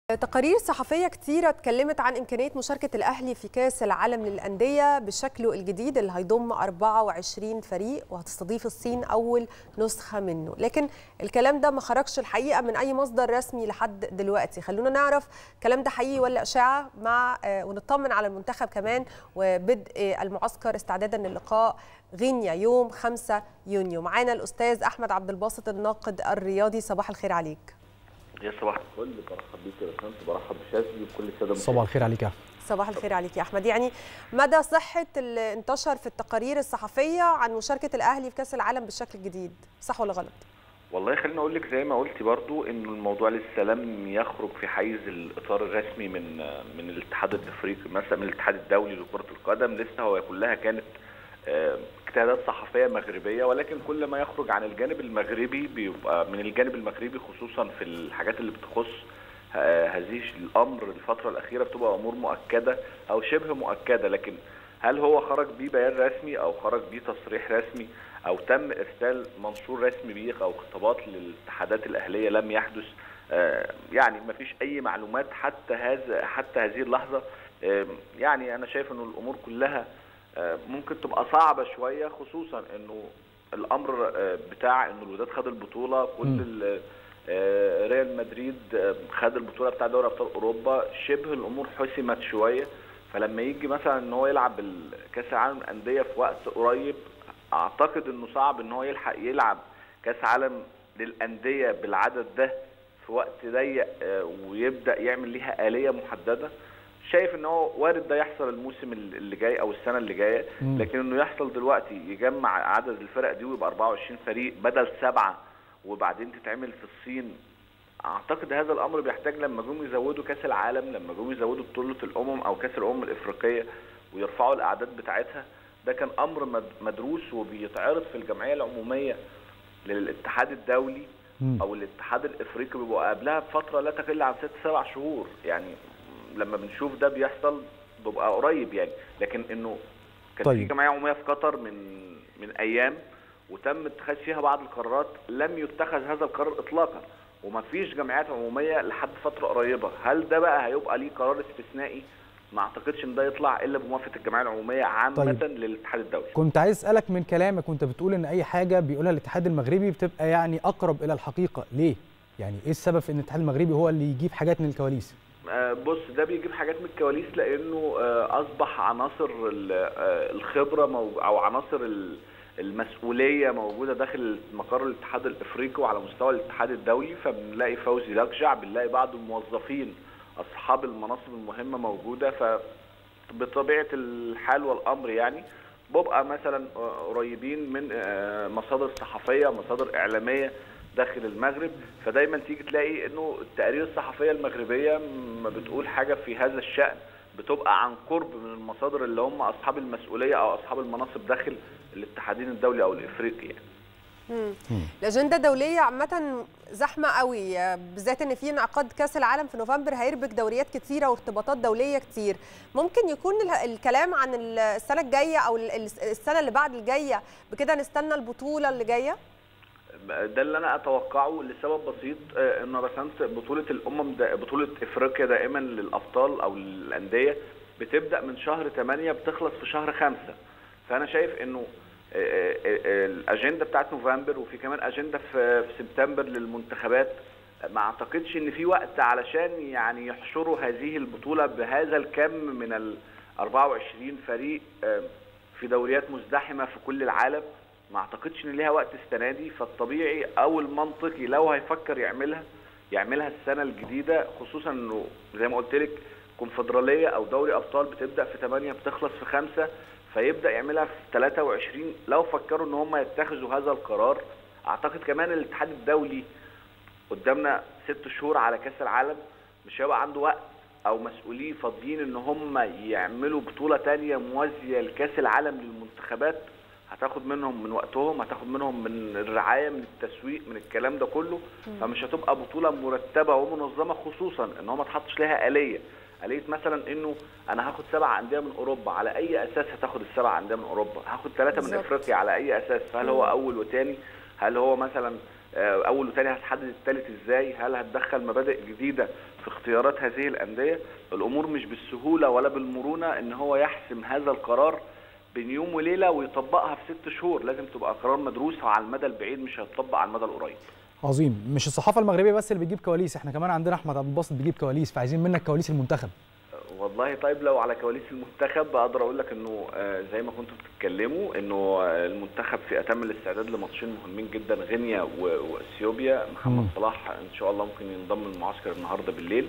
تقارير صحفية كتيرة اتكلمت عن إمكانية مشاركة الأهلي في كأس العالم للأندية بشكله الجديد اللي هيضم 24 فريق وهتستضيف الصين أول نسخة منه لكن الكلام ده ما خرجش الحقيقة من أي مصدر رسمي لحد دلوقتي خلونا نعرف الكلام ده حقيقي ولا إشاعة مع ونطمن على المنتخب كمان وبدء المعسكر استعدادا للقاء غينيا يوم 5 يونيو معانا الأستاذ أحمد عبد الباسط الناقد الرياضي صباح الخير عليك يا صباح الفل برحب بيك يا باشمهندس برحب بشاذلي وكل الساده صباح الخير عليك يا احمد صباح الخير عليك يا احمد يعني مدى صحه اللي انتشر في التقارير الصحفيه عن مشاركه الاهلي في كاس العالم بالشكل الجديد صح ولا غلط والله خليني اقول لك زي ما قلتي برضو ان الموضوع لسه لم يخرج في حيز الاطار الرسمي من من الاتحاد الافريقي مثلا من الاتحاد الدولي لكره القدم لسه هو كلها كانت اجتهادات صحفيه مغربيه ولكن كل ما يخرج عن الجانب المغربي بيبقى من الجانب المغربي خصوصا في الحاجات اللي بتخص هذه الامر الفتره الاخيره بتبقى امور مؤكده او شبه مؤكده لكن هل هو خرج بيه بيان رسمي او خرج بيه تصريح رسمي او تم ارسال منشور رسمي بيه او خطابات للاتحادات الاهليه لم يحدث يعني ما فيش اي معلومات حتى هذا حتى هذه اللحظه يعني انا شايف انه الامور كلها ممكن تبقى صعبه شويه خصوصا انه الامر بتاع انه الوداد خد البطوله كل ريال مدريد خد البطوله بتاع دوري ابطال اوروبا شبه الامور حسمت شويه فلما يجي مثلا ان هو يلعب كاس العالم للانديه في وقت قريب اعتقد انه صعب ان هو يلحق يلعب كاس عالم للانديه بالعدد ده في وقت ضيق ويبدا يعمل ليها اليه محدده شايف ان هو وارد ده يحصل الموسم اللي جاي او السنه اللي جايه لكن انه يحصل دلوقتي يجمع عدد الفرق دي ويبقى 24 فريق بدل سبعه وبعدين تتعمل في الصين اعتقد هذا الامر بيحتاج لما جم يزودوا كاس العالم لما جم يزودوا بطوله الامم او كاس الامم الافريقيه ويرفعوا الاعداد بتاعتها ده كان امر مدروس وبيتعرض في الجمعيه العموميه للاتحاد الدولي او الاتحاد الافريقي بيبقى قبلها بفتره لا تقل عن ست سبع شهور يعني لما بنشوف ده بيحصل بيبقى قريب يعني لكن انه كان طيب. في جمعيه عموميه في قطر من من ايام وتم اتخاذ فيها بعض القرارات لم يتخذ هذا القرار اطلاقا وما فيش جمعيات عموميه لحد فتره قريبه هل ده بقى هيبقى ليه قرار استثنائي ما اعتقدش ان ده يطلع الا بموافقه الجمعيه العموميه عامه طيب. للاتحاد الدولي كنت عايز اسالك من كلامك وانت بتقول ان اي حاجه بيقولها الاتحاد المغربي بتبقى يعني اقرب الى الحقيقه ليه يعني ايه السبب في ان الاتحاد المغربي هو اللي يجيب حاجات من الكواليس بص ده بيجيب حاجات من الكواليس لانه اصبح عناصر الخبره او عناصر المسؤوليه موجوده داخل مقر الاتحاد الافريقي وعلى مستوى الاتحاد الدولي فبنلاقي فوزي لكجع بنلاقي بعض الموظفين اصحاب المناصب المهمه موجوده فبطبيعه الحال والامر يعني ببقى مثلا قريبين من مصادر صحفيه مصادر اعلاميه داخل المغرب فدايما تيجي تلاقي انه التقارير الصحفيه المغربيه ما بتقول حاجه في هذا الشان بتبقى عن قرب من المصادر اللي هم اصحاب المسؤوليه او اصحاب المناصب داخل الاتحادين الدولي او الافريقي يعني. الاجنده الدوليه عامه زحمه قوي بالذات ان في انعقاد كاس العالم في نوفمبر هيربك دوريات كتيره وارتباطات دوليه كتير ممكن يكون الكلام عن السنه الجايه او السنه اللي بعد الجايه بكده نستنى البطوله اللي جايه ده اللي انا اتوقعه لسبب بسيط ان رسمت بطوله الامم دا بطوله افريقيا دائما للابطال او الانديه بتبدا من شهر 8 بتخلص في شهر 5 فانا شايف انه الاجنده بتاعت نوفمبر وفي كمان اجنده في سبتمبر للمنتخبات ما اعتقدش ان في وقت علشان يعني يحشروا هذه البطوله بهذا الكم من ال 24 فريق في دوريات مزدحمه في كل العالم ما اعتقدش ان ليها وقت السنه دي فالطبيعي او المنطقي لو هيفكر يعملها يعملها السنه الجديده خصوصا انه زي ما قلت لك كونفدراليه او دوري ابطال بتبدا في 8 بتخلص في 5 فيبدا يعملها في 23 لو فكروا ان هم يتخذوا هذا القرار اعتقد كمان الاتحاد الدولي قدامنا ست شهور على كاس العالم مش هيبقى عنده وقت او مسؤولين فاضيين ان هم يعملوا بطوله ثانيه موازيه لكاس العالم للمنتخبات هتاخد منهم من وقتهم هتاخد منهم من الرعايه من التسويق من الكلام ده كله فمش هتبقى بطوله مرتبه ومنظمه خصوصا ان هو ما اتحطش لها اليه اليه مثلا انه انا هاخد سبع انديه من اوروبا على اي اساس هتاخد السبع انديه من اوروبا هاخد ثلاثه من افريقيا على اي اساس فهل هو اول وثاني هل هو مثلا اول وثاني هتحدد الثالث ازاي هل هتدخل مبادئ جديده في اختيارات هذه الانديه الامور مش بالسهوله ولا بالمرونه ان هو يحسم هذا القرار بين يوم وليله ويطبقها في ست شهور لازم تبقى قرار مدروس وعلى المدى البعيد مش هيتطبق على المدى القريب عظيم مش الصحافه المغربيه بس اللي بتجيب كواليس احنا كمان عندنا احمد عبد الباسط بيجيب كواليس فعايزين منك كواليس المنتخب والله طيب لو على كواليس المنتخب اقدر اقول لك انه زي ما كنتوا بتتكلموا انه المنتخب في اتم الاستعداد لماتشين مهمين جدا غينيا واثيوبيا محمد صلاح ان شاء الله ممكن ينضم المعسكر النهارده بالليل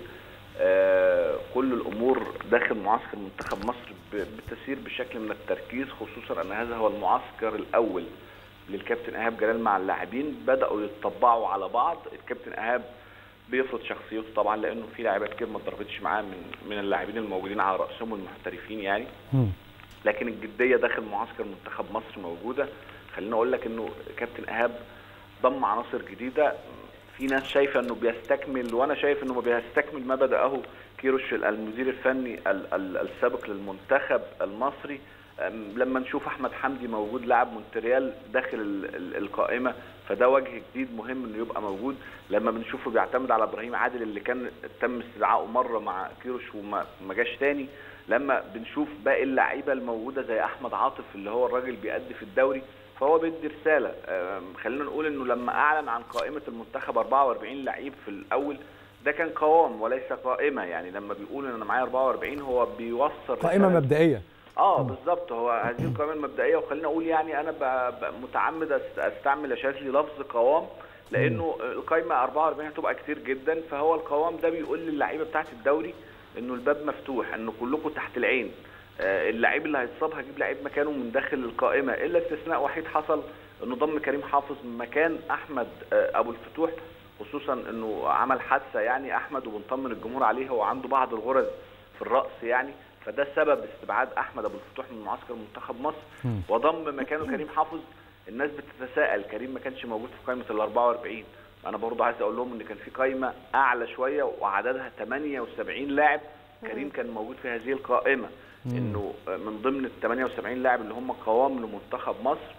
كل الامور داخل معسكر منتخب مصر بتسير بشكل من التركيز خصوصا ان هذا هو المعسكر الاول للكابتن ايهاب جلال مع اللاعبين بداوا يتطبعوا على بعض الكابتن ايهاب بيفرض شخصيته طبعا لانه في لاعيبه كتير ما اتدربتش معاه من من اللاعبين الموجودين على راسهم المحترفين يعني لكن الجديه داخل معسكر منتخب مصر موجوده خليني اقول لك انه كابتن ايهاب ضم عناصر جديده في ناس شايفه انه بيستكمل وانا شايف انه بيستكمل ما بداه كيروش المدير الفني السابق للمنتخب المصري لما نشوف احمد حمدي موجود لاعب مونتريال داخل القائمه فده وجه جديد مهم انه يبقى موجود لما بنشوفه بيعتمد على ابراهيم عادل اللي كان تم استدعائه مره مع كيروش وما ما جاش تاني لما بنشوف باقي اللعيبه الموجوده زي احمد عاطف اللي هو الراجل بيأدي في الدوري فهو بيدي رساله خلينا نقول انه لما اعلن عن قائمه المنتخب 44 لعيب في الاول ده كان قوام وليس قائمه يعني لما بيقول ان انا معايا 44 هو بيوصل قائمه مبدئيه اه بالظبط هو هذه القائمه المبدئيه وخلينا اقول يعني انا متعمد استعمل اشاذلي لفظ قوام لانه القائمه 44 هتبقى كتير جدا فهو القوام ده بيقول للعيبه بتاعه الدوري انه الباب مفتوح انه كلكم تحت العين اللعيب اللي هيتصاب هجيب لعيب مكانه من داخل القائمه الا استثناء وحيد حصل انه ضم كريم حافظ مكان احمد ابو الفتوح خصوصا انه عمل حادثه يعني احمد وبنطمن الجمهور عليه هو عنده بعض الغرز في الراس يعني فده سبب استبعاد احمد ابو الفتوح من معسكر منتخب مصر وضم مكانه كريم حافظ الناس بتتساءل كريم ما كانش موجود في قائمه ال 44 انا برضه عايز اقول لهم ان كان في قائمه اعلى شويه وعددها 78 لاعب كريم كان موجود في هذه القائمه انه من ضمن ال 78 لاعب اللي هم قوام لمنتخب مصر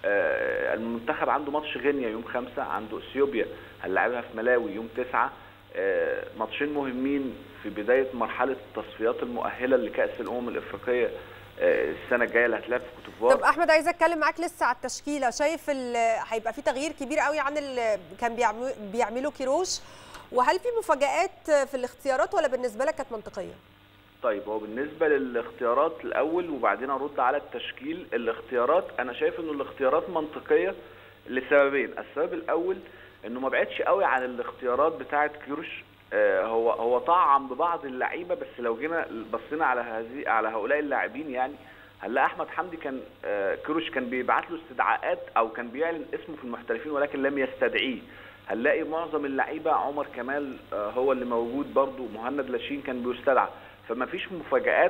المنتخب عنده ماتش غينيا يوم خمسة عنده اثيوبيا هنلعبها في ملاوي يوم تسعة ماتشين مهمين في بدايه مرحله التصفيات المؤهله لكاس الامم الافريقيه السنه الجايه اللي هتلعب في كوتيفوار طب احمد عايز اتكلم معاك لسه على التشكيله شايف هيبقى في تغيير كبير قوي عن اللي كان بيعمله كيروش وهل في مفاجات في الاختيارات ولا بالنسبه لك كانت منطقيه طيب هو بالنسبه للاختيارات الاول وبعدين ارد على التشكيل الاختيارات انا شايف انه الاختيارات منطقيه لسببين السبب الاول انه ما بعدش قوي عن الاختيارات بتاعه كيروش هو هو طعم ببعض اللعيبه بس لو جينا بصينا على هذه على هؤلاء اللاعبين يعني هنلاقي احمد حمدي كان كروش كان بيبعت له استدعاءات او كان بيعلن اسمه في المحترفين ولكن لم يستدعيه هنلاقي معظم اللعيبه عمر كمال هو اللي موجود برده مهند لاشين كان بيستدعى فما فيش مفاجات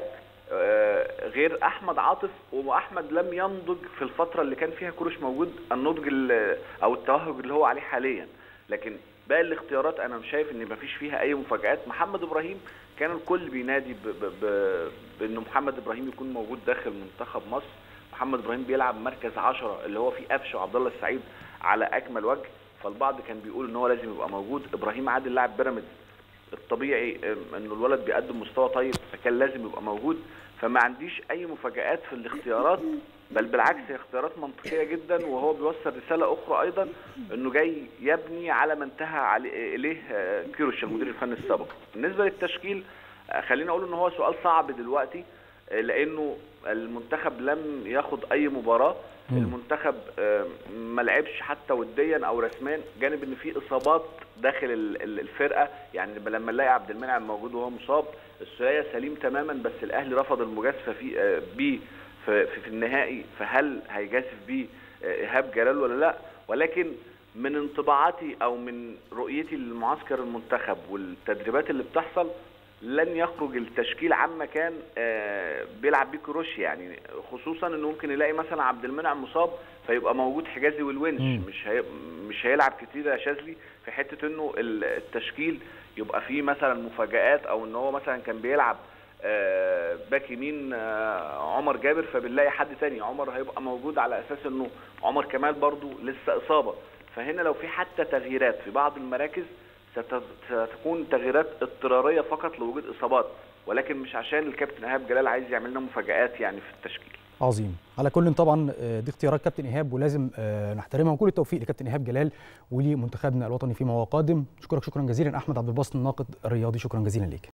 غير احمد عاطف واحمد لم ينضج في الفتره اللي كان فيها كروش موجود النضج او التوهج اللي هو عليه حاليا لكن باقي الاختيارات انا مش شايف ان مفيش فيها اي مفاجات محمد ابراهيم كان الكل بينادي ب ب ب بانه محمد ابراهيم يكون موجود داخل منتخب مصر محمد ابراهيم بيلعب مركز 10 اللي هو فيه قفشه وعبد الله السعيد على اكمل وجه فالبعض كان بيقول ان هو لازم يبقى موجود ابراهيم عادل لاعب بيراميدز الطبيعي انه الولد بيقدم مستوى طيب فكان لازم يبقى موجود فما عنديش اي مفاجات في الاختيارات بل بالعكس هي اختيارات منطقيه جدا وهو بيوصل رساله اخرى ايضا انه جاي يبني على ما انتهى عليه اليه كيروش المدير الفني السابق بالنسبه للتشكيل خلينا اقول ان هو سؤال صعب دلوقتي لانه المنتخب لم ياخد اي مباراه المنتخب ما لعبش حتى وديا او رسميا جانب ان في اصابات داخل الفرقه يعني لما نلاقي عبد المنعم موجود وهو مصاب السوليه سليم تماما بس الاهلي رفض المجازفه في بيه في, في النهائي فهل هيجازف بيه ايهاب جلال ولا لا ولكن من انطباعاتي او من رؤيتي للمعسكر المنتخب والتدريبات اللي بتحصل لن يخرج التشكيل عما كان بيلعب بيه كروش يعني خصوصا انه ممكن يلاقي مثلا عبد المنعم مصاب فيبقى موجود حجازي والونش مش هي مش هيلعب كتير يا شاذلي في حته انه التشكيل يبقى فيه مثلا مفاجات او ان هو مثلا كان بيلعب باك يمين عمر جابر فبنلاقي حد تاني عمر هيبقى موجود على اساس انه عمر كمال برضو لسه اصابه فهنا لو في حتى تغييرات في بعض المراكز ستكون تغييرات اضطراريه فقط لوجود اصابات ولكن مش عشان الكابتن ايهاب جلال عايز يعمل لنا مفاجات يعني في التشكيل عظيم على كل طبعا دي اختيارات كابتن ايهاب ولازم نحترمها وكل التوفيق لكابتن ايهاب جلال ولمنتخبنا الوطني فيما هو قادم اشكرك شكرا جزيلا احمد عبد الباسط الناقد الرياضي شكرا جزيلا ليك